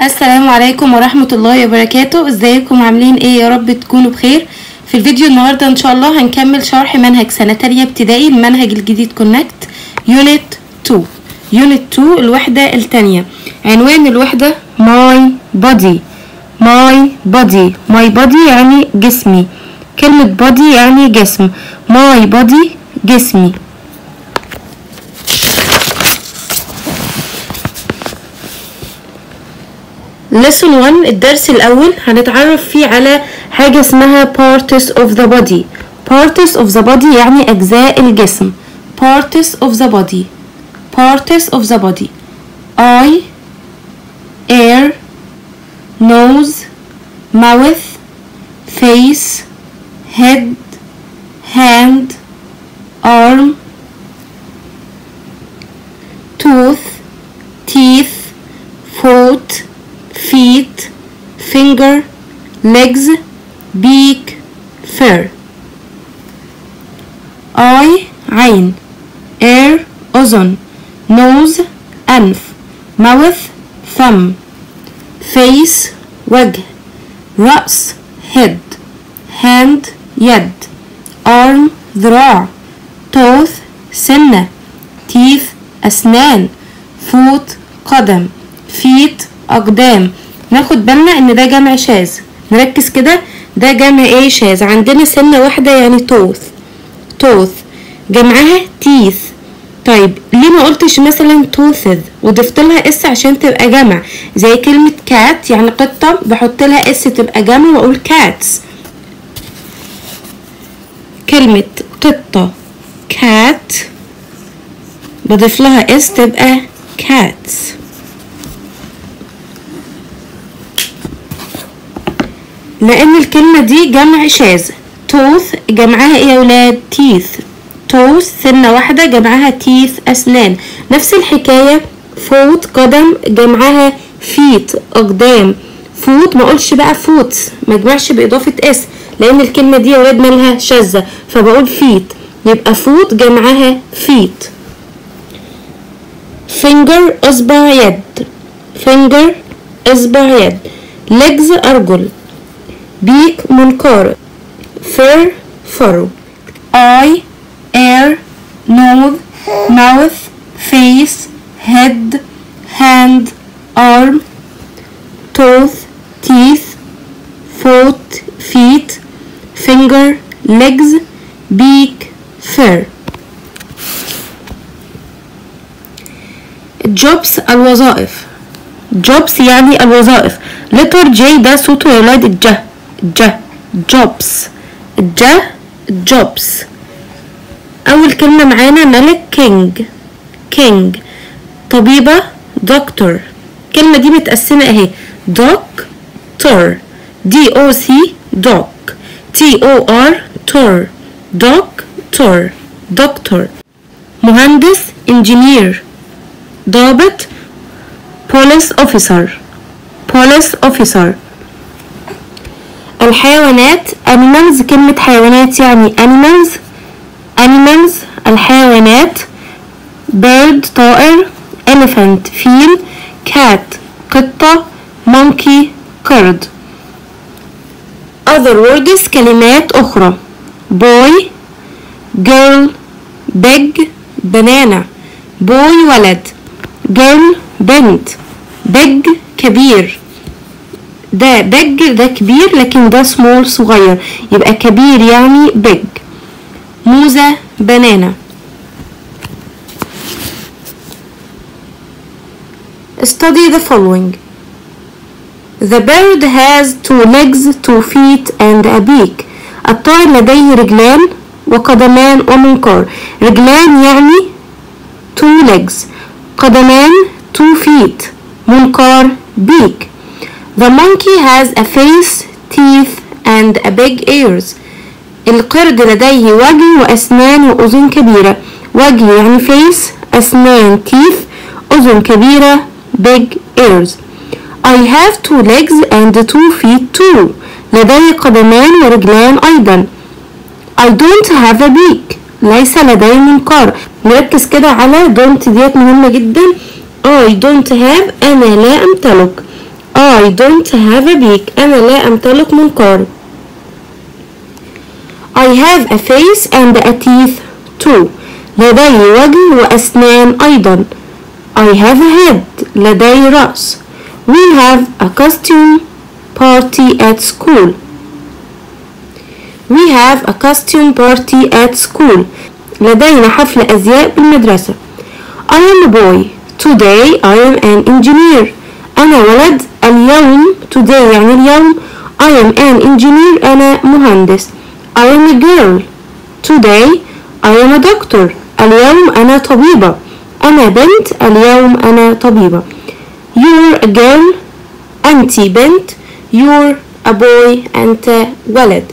السلام عليكم ورحمة الله وبركاته ازيكم عاملين ايه يا رب تكونوا بخير في الفيديو النهاردة ان شاء الله هنكمل شرح منهج سنة تانية ابتدائي المنهج الجديد كونكت يونت 2 يونت 2 الوحدة التانية عنوان الوحدة my body my body my body يعني جسمي كلمة body يعني جسم my body جسمي lesson 1 الدرس الأول هنتعرف فيه على حاجة اسمها parts of the body parts of the body يعني أجزاء الجسم parts of the body parts of the body eye ear nose mouth face head hand arm tooth teeth foot feet finger legs beak fur eye عين ear أذن nose أنف mouth فم face وجه رأس head hand يد arm ذراع tooth سنة teeth أسنان foot قدم feet أقدام ناخد بالنا إن ده جمع شاذ نركز كده ده جمع ايه شاذ عندنا سنة واحدة يعني توث توث جمعها تيث طيب ليه ما قلتش مثلا توثذ وضفت لها اس عشان تبقى جمع زي كلمة كات يعني قطة بحط لها اس تبقى جمع واقول كاتس كلمة قطة كات بضيف لها اس تبقى كاتس لان الكلمة دي جمع شاذ توث جمعها ايه يا ولاد تيث توث سنة واحدة جمعها تيث اسنان نفس الحكاية فوت قدم جمعها فيت اقدام فوت ما اقولش بقى فوت ما اجمعش باضافة اس لان الكلمة دي يا ولاد مالها شاذة فبقول فيت يبقى فوت جمعها فيت فينجر اصبع يد فينجر اصبع يد legs ارجل بيك منقار fur فرو eye ear nose mouth face head hand arm tooth teeth foot feet finger legs beak fur jobs الوظائف jobs يعني الوظائف letter J ده صوته يا ولاد الجه ج jobs ج jobs أول كلمة معانا ملك king king طبيبة دكتور الكلمة دي متقسمة اهي دكتور دي او سي دوك تي او ار تور دكتور دكتور مهندس انجينير ضابط بوليس اوفيسر بوليس اوفيسر الحيوانات animals كلمة حيوانات يعني animals animals الحيوانات bird طائر elephant فيل cat قطة monkey قرد other words كلمات أخرى boy girl big banana boy ولد girl بنت big كبير ده big ده كبير لكن ده small صغير يبقى كبير يعني big موزة بنانا study the following The bird has two legs, two feet and a beak الطائر لديه رجلان وقدمان ومنقار رجلان يعني two legs قدمان two feet منقار beak The monkey has a face, teeth and a big ears. القرد لديه وجه وأسنان وأذن كبيرة. وجه يعني face, أسنان teeth, أذن كبيرة big ears. I have two legs and two feet too. لدي قدمان ورجلان أيضا. I don't have a beak. ليس لدي منقار. نركز كده على don't ديت مهمة جدا. I don't have أنا لا أمتلك. I don't have a beak أنا لا أمتلك منقار I have a face and a teeth too لدي وجه وأسنان أيضا I have a head لدي رأس We have a costume party at school We have a costume party at school لدينا حفل أزياء بالمدرسة I am a boy Today I am an engineer أنا ولد اليوم today يعني اليوم I am an engineer أنا مهندس I am a girl Today I am a doctor اليوم أنا طبيبة أنا بنت اليوم أنا طبيبة You're a girl أنت بنت You're a boy أنت ولد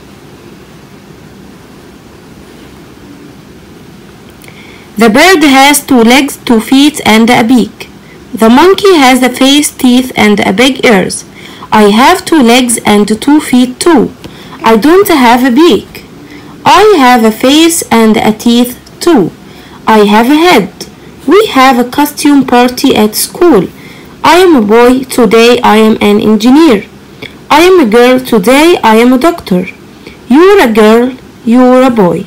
The bird has two legs, two feet, and a beak. The monkey has a face, teeth, and a big ears. I have two legs and two feet too. I don't have a beak. I have a face and a teeth too. I have a head. We have a costume party at school. I am a boy, today I am an engineer. I am a girl, today I am a doctor. You're a girl, you're a boy.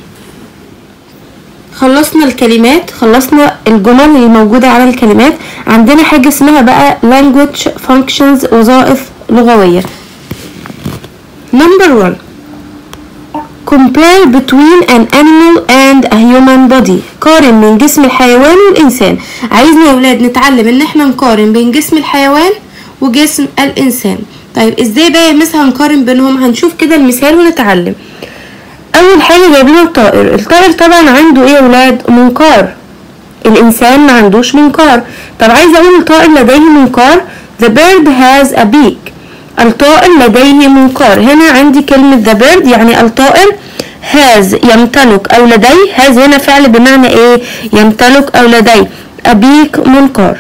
خلصنا الكلمات خلصنا الجمل اللي موجودة على الكلمات عندنا حاجة اسمها بقى language functions وظائف لغوية number one compare between an animal and a human body قارن بين جسم الحيوان والإنسان عايزنا يا ولاد نتعلم ان احنا نقارن بين جسم الحيوان وجسم الإنسان طيب ازاي بقى يا مس هنقارن بينهم هنشوف كده المثال ونتعلم اول حاجه جايب لنا الطائر الطائر طبعا عنده ايه يا ولاد منقار الانسان ما عندوش منقار طب عايزه اقول الطائر لديه منقار the bird has a beak الطائر لديه منقار هنا عندي كلمه the bird يعني الطائر has يمتلك او لديه has هنا فعل بمعنى ايه يمتلك او لديه a beak منقار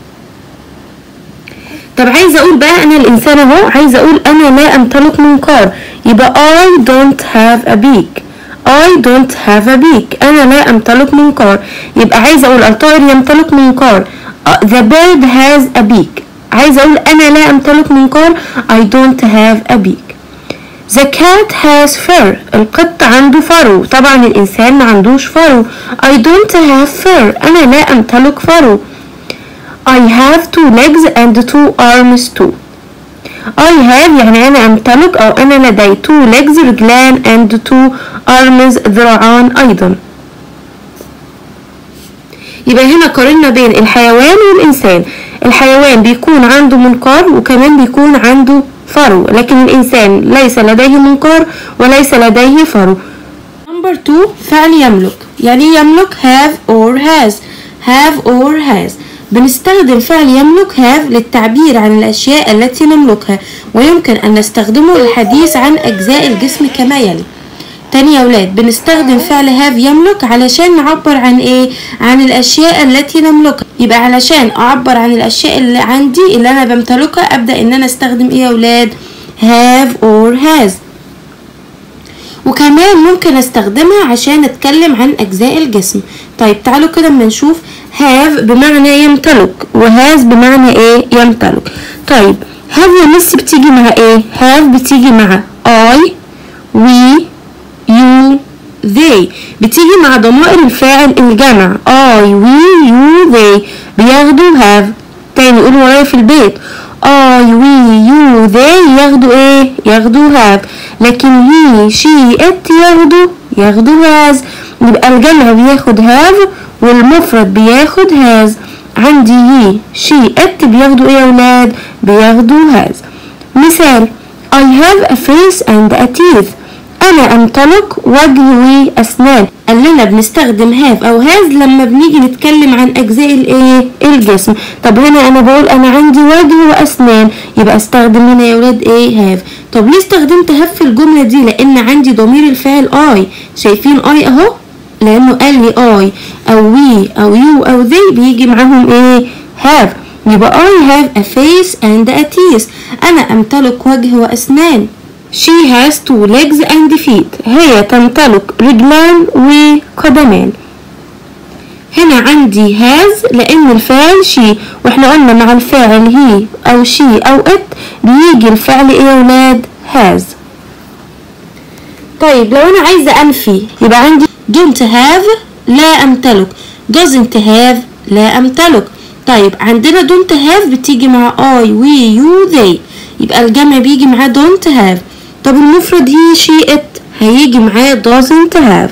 طب عايزه اقول بقى انا الانسان اهو عايزه اقول انا لا امتلك منقار يبقى I don't have a beak I don't have a beak انا لا امتلك منقار يبقى عايزه اقول الطائر يمتلك منقار the bird has a beak عايزه اقول انا لا امتلك منقار I don't have a beak The cat has fur القط عنده فرو طبعا الإنسان ما عندوش فرو I don't have fur أنا لا أمتلك فرو I have two legs and two arms too I have يعني أنا أمتلك أو أنا لدي two legs رجلان and two arms ذراعان أيضا يبقى هنا قارنا بين الحيوان والإنسان الحيوان بيكون عنده منقار وكمان بيكون عنده فرو لكن الإنسان ليس لديه منقار وليس لديه فرو Number two فعل يملك يعني يملك have or has have or has بنستخدم فعل يملك have للتعبير عن الأشياء التي نملكها ويمكن أن نستخدمه للحديث عن أجزاء الجسم كما يلي تاني يا ولاد بنستخدم فعل have يملك علشان نعبر عن ايه عن الاشياء التي نملكها يبقى علشان اعبر عن الاشياء اللي عندي اللي انا بمتلكها ابدا ان انا استخدم ايه يا ولاد have or has وكمان ممكن استخدمها عشان اتكلم عن اجزاء الجسم طيب تعالوا كده اما نشوف have بمعنى يمتلك وهاز بمعنى ايه يمتلك طيب have يا مس بتيجي مع ايه have بتيجي مع I we you they بتيجي مع ضمائر الفاعل الجمع I we you they بياخدوا have تاني قولوا ورايا في البيت I we you they ياخدوا ايه ياخدوا have لكن he she it ياخدوا ياخدوا has يبقى الجمع بياخد have والمفرد بياخد has عندي he she it بياخدوا ايه يا ولاد بياخدوا has مثال I have a face and a teeth أنا أمتلك وجه وأسنان قال لنا بنستخدم هاف أو هاز لما بنيجي نتكلم عن أجزاء الإيه الجسم طب هنا أنا بقول أنا عندي وجه وأسنان يبقى استخدم هنا يا ولاد إيه هاف طب ليه استخدمت هاف في الجملة دي لأن عندي ضمير الفاعل أي شايفين أي أهو لأنه قال لي أي أو وي أو يو أو ذي بيجي معاهم إيه هاف يبقى I have a face and a teeth أنا أمتلك وجه وأسنان She has two legs and feet. هي تمتلك رجلان وقدمان. هنا عندي هاز لان الفاعل شي واحنا قلنا مع الفاعل هي او شي او ات بيجي الفعل ايه يا ولاد هاز طيب لو انا عايزه انفي يبقى عندي don't have لا امتلك doesn't have لا امتلك طيب عندنا don't have بتيجي مع I we you they يبقى الجمع بيجي معاه don't have طب المفرد هي she it هيجي معاه doesn't have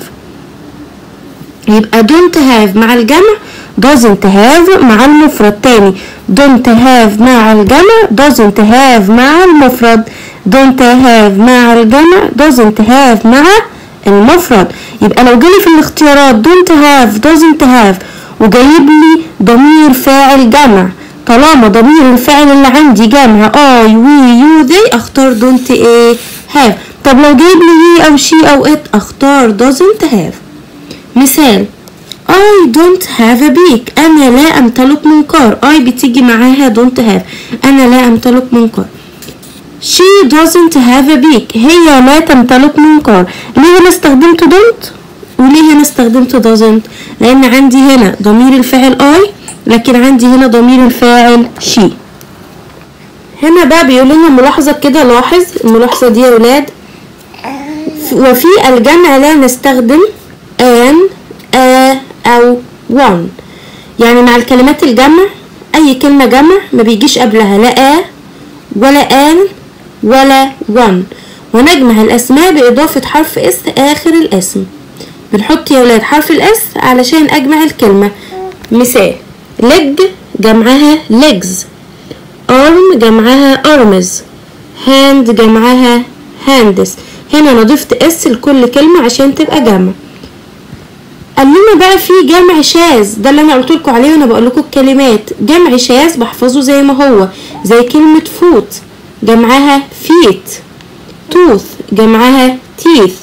يبقى don't have مع الجمع doesn't have مع المفرد تاني don't have مع الجمع doesn't have مع المفرد don't have مع الجمع doesn't have مع المفرد يبقى لو جالي في الاختيارات don't have doesn't have وجايب لي ضمير فاعل جمع طالما ضمير الفاعل اللي عندي جمع I we you they اختار don't ايه have طب لو جايب لي he او she او it اختار doesn't have مثال I don't have a beak أنا لا أمتلك منقار I بتيجي معاها don't have أنا لا أمتلك منقار She doesn't have a beak هي لا تمتلك منقار ليه أنا استخدمت don't وليه أنا استخدمت doesn't لأن عندي هنا ضمير الفاعل I لكن عندي هنا ضمير الفاعل she هنا بقى بيقول لنا ملاحظة كده لاحظ الملاحظة دي يا ولاد وفي الجمع لا نستخدم an a أو one يعني مع الكلمات الجمع أي كلمة جمع ما بيجيش قبلها لا a ولا an ولا one ونجمع الأسماء بإضافة حرف اس آخر الاسم بنحط يا ولاد حرف الاس علشان أجمع الكلمة مثال leg جمعها legs arm جمعها arms hand جمعها hands هنا انا ضفت اس لكل كلمة عشان تبقى جمع قال لنا بقى في جمع شاذ ده اللي انا قلت لكم عليه وانا بقول لكم الكلمات جمع شاذ بحفظه زي ما هو زي كلمة فوت جمعها feet tooth جمعها teeth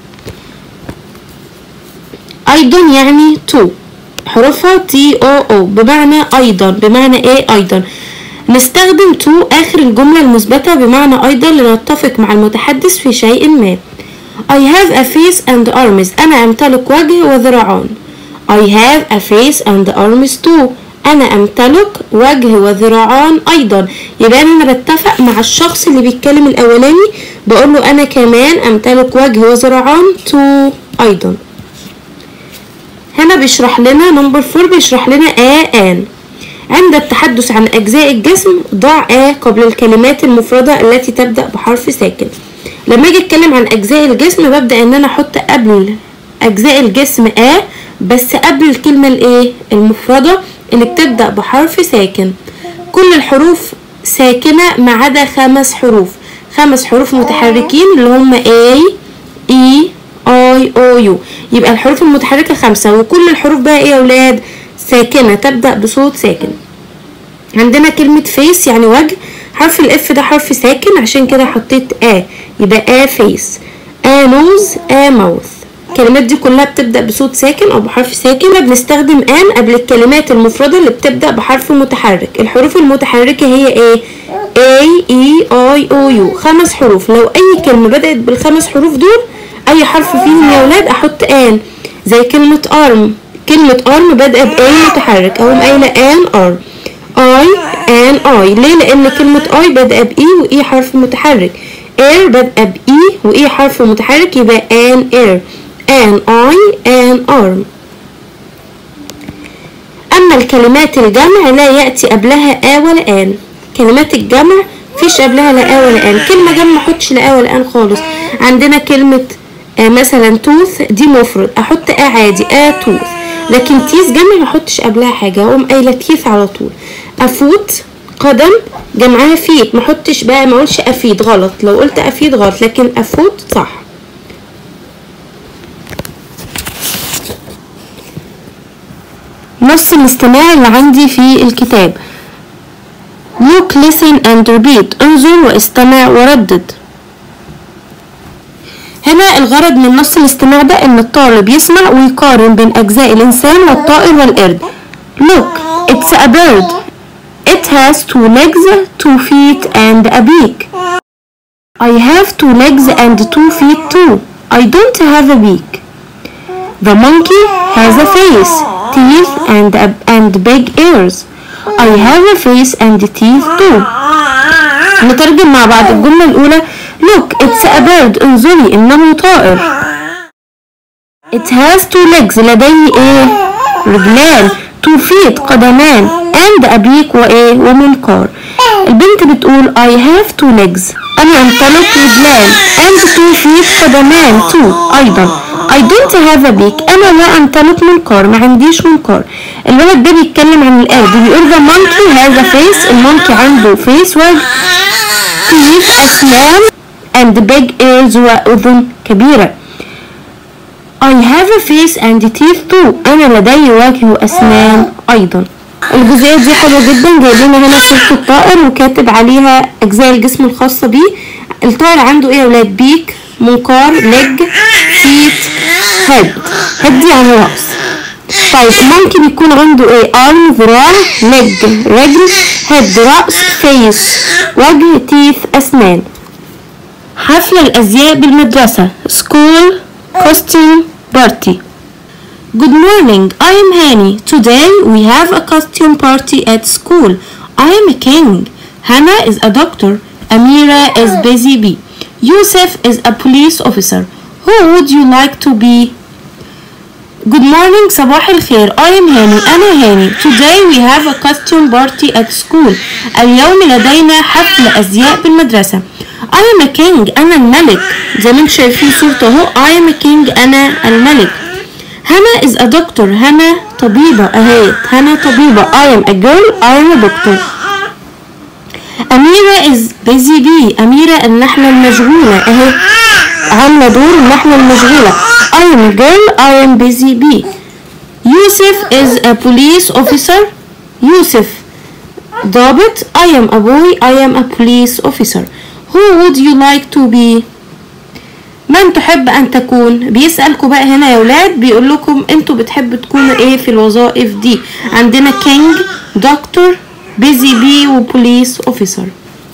ايضا يعني تو حروفها تي او او بمعنى ايضا بمعنى ايه ايضا نستخدم تو اخر الجملة المثبتة بمعنى ايضا لنتفق مع المتحدث في شيء ما I have a face and arms أنا أمتلك وجه وذراعان I have a face and arms too أنا أمتلك وجه وذراعان أيضا يبقى أنا بتفق مع الشخص اللي بيتكلم الأولاني بقول له أنا كمان أمتلك وجه وذراعان تو أيضا هنا بيشرح لنا نمبر فور بيشرح لنا آ آن عند التحدث عن أجزاء الجسم ضع آ قبل الكلمات المفردة التي تبدأ بحرف ساكن لما اجي اتكلم عن اجزاء الجسم ببدا ان انا احط قبل اجزاء الجسم ا بس قبل الكلمه الايه المفرده اللي بتبدا بحرف ساكن كل الحروف ساكنه ما عدا خمس حروف خمس حروف متحركين اللي هم A E I O U يبقى الحروف المتحركه خمسه وكل الحروف بقى ايه يا اولاد ساكنه تبدا بصوت ساكن عندنا كلمه فيس يعني وجه حرف الاف ده حرف ساكن عشان كده حطيت ا يبقى ا فيس ا نوز ا ماوث الكلمات دي كلها بتبدا بصوت ساكن او بحرف ساكن بنستخدم ان قبل الكلمات المفرده اللي بتبدا بحرف متحرك الحروف المتحركه هي ايه A E I O U خمس حروف لو اي كلمه بدات بالخمس حروف دول اي حرف فيهم يا ولاد احط ان زي كلمه arm كلمه arm بادئه ب متحرك اقوم قايله ان arm I and I ليه لأن كلمة I بادئة بإي وإي حرف متحرك air بادئة بإي وإي حرف متحرك يبقى an air an I an arm أما الكلمات الجمع لا يأتي قبلها آ ولا آن كلمات الجمع مفيش قبلها لا آ ولا آن كلمة جمع محطش لا آ ولا آن خالص عندنا كلمة آه مثلا توث دي مفرد أحط آ عادي آ توث لكن تيث جمع محطش قبلها حاجة أقوم قايلة تيث على طول افوت قدم جمعها فيت ما احطش بقى ما اقولش افيد غلط لو قلت افيد غلط لكن افوت صح نص الاستماع اللي عندي في الكتاب look listen and repeat انظر واستمع وردد هنا الغرض من نص الاستماع ده ان الطالب يسمع ويقارن بين اجزاء الانسان والطائر والقرد look it's a bird It has two legs, two feet, and a beak. I have two legs and two feet too. I don't have a beak. The monkey has a face, teeth and and big ears I have a face and teeth too نترجم مع بعض الجملة الأولى Look it's a bird انظري إنه طائر It has two legs لديه إيه رجلان two feet قدمان and a beak وإيه ومنقار البنت بتقول I have two legs أنا أمتلك رجلان and two feet قدمان two أيضا I don't have a beak أنا لا أمتلك منقار ما عنديش منقار الولد ده بيتكلم عن القرد بيقول the monkey has a face المونكي عنده face وجه teeth أسنان and big ears وأذن كبيرة I have a face and teeth too أنا لدي وجه وأسنان أيضا الجزئية دي حلوة جدا جايبين هنا صورة الطائر وكاتب عليها أجزاء الجسم الخاصة بيه الطائر عنده إيه يا ولاد بيك منقار لج فيت هيد هيد يعني رأس طيب ممكن يكون عنده ايه arm ذراع لج رجل هيد رأس فيس وجه تيث أسنان حفل الأزياء بالمدرسة school costume party Good morning, I am Hani. Today we have a costume party at school. I am a king. Hannah is a doctor. Amira is busy bee. Yusuf is a police officer. Who would you like to be? Good morning, صباح الخير. I am هاني. أنا هاني. Today we have a costume party at school. اليوم لدينا حفل أزياء بالمدرسة. I am a king. أنا الملك. زي ما انتم شايفين صورته اهو. I am a king. أنا الملك. هنا is a doctor. هنا طبيبة أهي. هنا طبيبة. I am a girl. I am a doctor. أميرة is busy bee. أميرة النحلة المشغولة أهي. عاملة دور النحلة المشغولة. I am a girl. I am busy bee. يوسف is a police officer. يوسف ضابط. I am a boy. I am a police officer. Who would you like to be? من تحب أن تكون؟ بيسألكوا بقى هنا يا ولاد بيقول لكم انتوا بتحبوا تكونوا ايه في الوظائف دي؟ عندنا كينج، دكتور، busy bee وبوليس اوفيسر.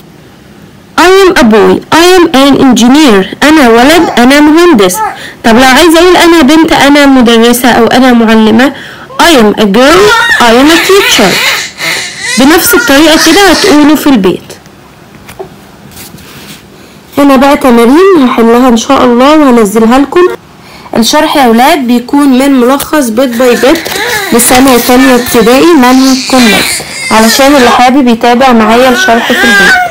I am a boy. I am an engineer. أنا ولد أنا مهندس. طب لو عايزة أقول أنا بنت أنا مدرسة أو أنا معلمة I am a girl. I am a teacher. بنفس الطريقة كده هتقولوا في البيت. هنا بقى تمارين هحلها ان شاء الله وهنزلها لكم الشرح يا اولاد بيكون من ملخص بيت باي بيت لسنة تانية ابتدائي منهج كوميكس علشان اللي حابب يتابع معايا الشرح في البيت